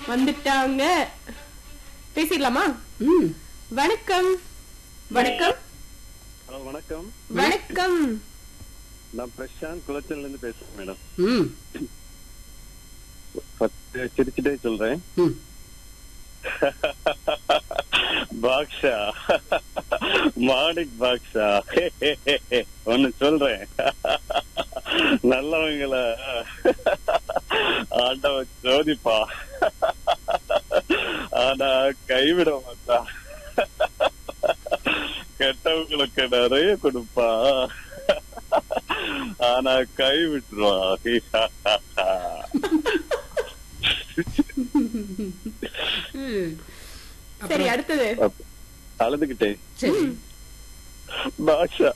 வந்துட்டாங்க பேசிடலாமா ம் வணக்கம் வணக்கம் ஹலோ வணக்கம் வணக்கம் நான் பிரசாந்த் குளச்சல்ல இருந்து பேசுறேன் மேடம் ம் ஃபர்ஸ்ட் சிரிச்சுட்டே சொல்றேன் ம் பாக்ஷா மாணிக் பாக்ஷா ஒன்னு சொல்றேன் நல்லவங்கள ஆண்டவன் சோதிப்பா ஆனா கைவிட மாட்டா கெட்டவங்களுக்கு நிறைய கொடுப்பா ஆனா கை விட்டுருவா ம். சரி அடுத்தது அழுதுகிட்டேன் சரி பாஷா